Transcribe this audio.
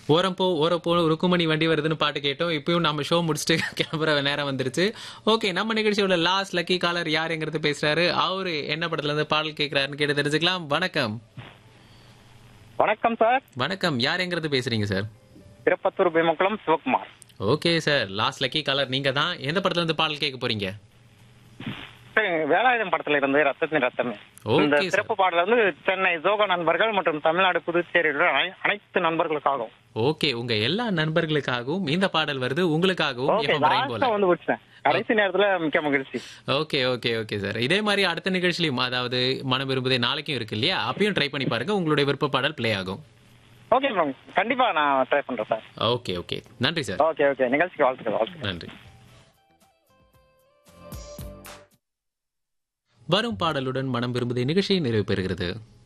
ஓரம் போ ஓரம் போ ருக்குமணி வண்டி வருதுன்னு பாட்டு கேட்டோம் இப்பயும் நம்ம ஷோ முடிச்சுட்டு கிளம்புற நேரம் வந்துருச்சு ஓகே நம்ம நிகழ்ச்சியோட லாஸ்ட் லக்கி காலர் யாருங்கிறது பேசுறாரு அவரு என்ன படத்துல இருந்து பாடல் கேட்கிறாருன்னு கேட்டு தெரிஞ்சுக்கலாம் வணக்கம் வணக்கம் சார் வணக்கம் யாருங்கிறது பேசுறீங்க sir Tiruppattur Bheemakulam Sivakumar okay sir last lucky caller நீங்க தான் எந்த படத்துல இருந்து பாடல் கேட்க போறீங்க சார் வேலாயுதம் படத்துல இருந்து ரத்தத்தின் ரத்தமே Okay, இந்த sir. சிறப்பு பாடல் வந்து சென்னை ஜோகா நண்பர்கள் மற்றும் தமிழ்நாடு புதுச்சேரியில் அனை- அனைத்து நண்பர்களுக்காகவும் ஓகே உங்க எல்லா நண்பர்களுக்காகவும் இந்த பாடல் வருது உங்களுக்காகவும் ஓகே எஃப்எம் ரெயின்போல லாஸ்டா வந்து முடிச்சேன் கடைசி நேரத்துல மிக்க மகிழ்ச்சி ஓகே ஓகே ஓகே சார் இதே மாதிரி அடுத்த நிகழ்ச்சியிலும் அதாவது மனம் விரும்புதே நாளைக்கும் இருக்கு இல்லையா அப்பயும் ட்ரை பண்ணி பாருங்க உங்களுடைய விருப்ப பாடல் ப்ளே ஆகும் ஓகே மேம் கண்டிப்பா நான் ட்ரை பண்றேன் சார் ஓகே ஓகே நன்றி சார் ஓகே ஓகே நிகழ்ச்சிக்கு வாழ்த்துக்கள் வாழ்த்துக்கள் நன்றி வரும் பாடலுடன் மனம் விரும்புதே நிகழ்ச்சி நிறைவு பெறுகிறது